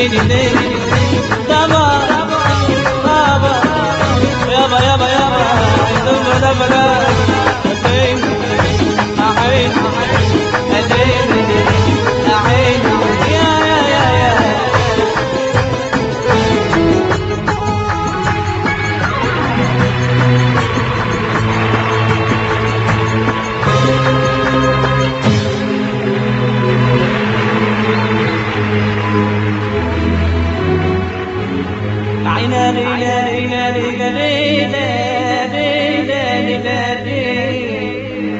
ليلي ليلي دابا دابا يابا يابا يابا دابا دابا دابا عين عين عين يا يا يا يا عينا ليلى ليلى ليلى ليلى ليلى ليلى ليلى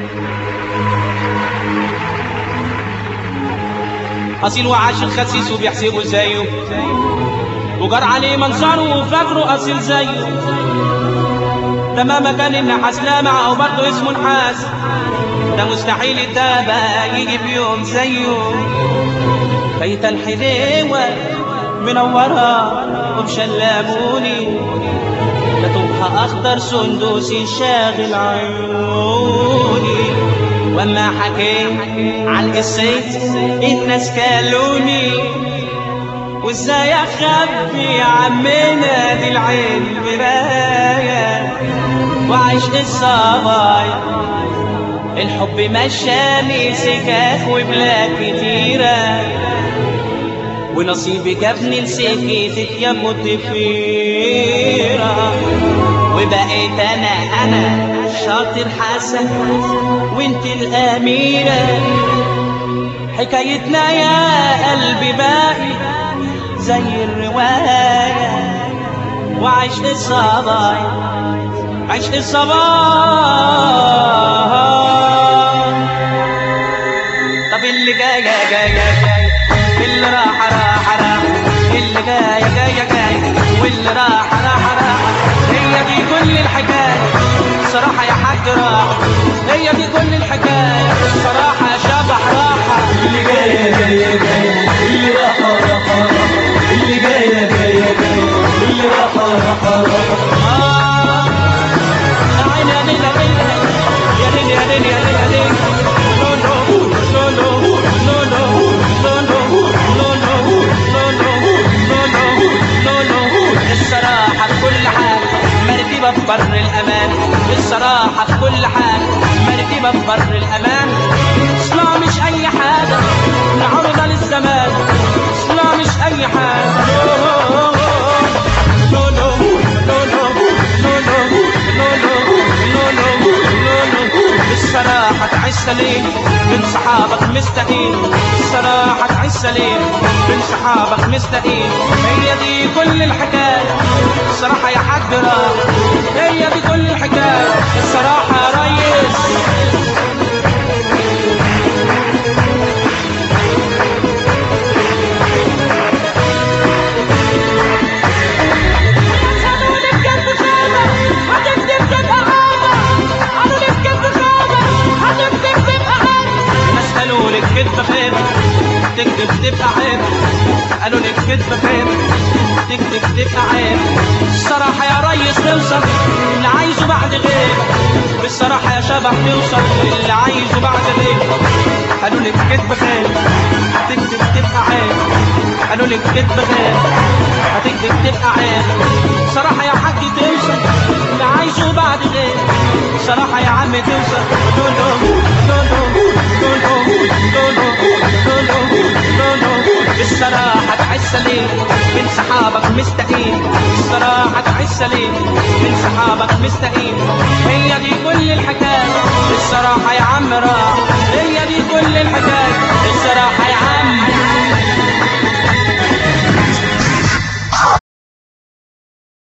أصيل وعاش الخسيس وبيحسبه زيه وجار عليه منظره وفاكره أصيل زيه ده مهما كان النحاس لامع أو برضه اسمه نحاس ده مستحيل التابع يجي في يوم زيه فايتة الحليوة منورة ومشلموني لا تبقى أخضر سندوسي شاغل عيوني وما حكيت عن قصيت الناس كالوني وازاي اخبي يا عمنا دي العين مراية وعيش الصبايا الحب مشاني سكاك وبلاد كتيرة ونصيبي جابني لسكتك يا متفيرة وبقيت انا انا شاطر حسن وانت الاميرة حكايتنا يا قلبي باقي زي الرواية وعيش الصبايا عيش الصبايا طب اللي جاية جاية جاية اللي راح راح راح اللي جاية جاية جاية واللي راح راح راح هي دي كل الحكاية صراحة يا حاج راح هي دي كل الحكاية صراحة يا شبح راحة اللي جاية جاية جاية اللي راحة راحة راحة اللي جاية جاية جاية اللي راحة راحة راحة آه يا عيني يا ليل يا ليل يا ليل يا ليل يا ليل يا ليل لو لو لو لو لو لو لو لو لو لو لو لو لو لو الصراحة في كل حال مركبة في بر الأمان الصراحة في كل حال مركبة في بر الأمان اصلا مش أي حاجة معروضة للزمان اصلا مش أي حاجة لو لو لو لو لو لو لو لو لو لو لو لو الصراحة تعيش سليم من صحابك مستقيم الصراحة تعيش سليم من صحابك مستقيم هي دي كل الحكاية الصراحة يا حاج راح هي دي كل الحكاية الصراحة يا ريس الناس قالوا لك كدب خير تكذب تبقى عيب قالوا لك كدب خير تكذب تبقى عيب الصراحة يا ريس توصل اللي عايزه بعد غيب بالصراحة يا شبح توصل اللي عايزه بعد غيب قالوا لك كدب خير هتكذب تبقى عيب قالوا لك كدب خير هتكذب تبقى عيب صراحة يا حاج توصل اللي عايزه بعد غيب صراحة يا عم توصل لو لو لو لو لو لو لو لو لو لو الصراحة تعيش سليم من صحابك مستقيم الصراحة تعيش سليم من صحابك مستقيم هي دي كل الحكاية الصراحة يا عم راح هي دي كل الحكاية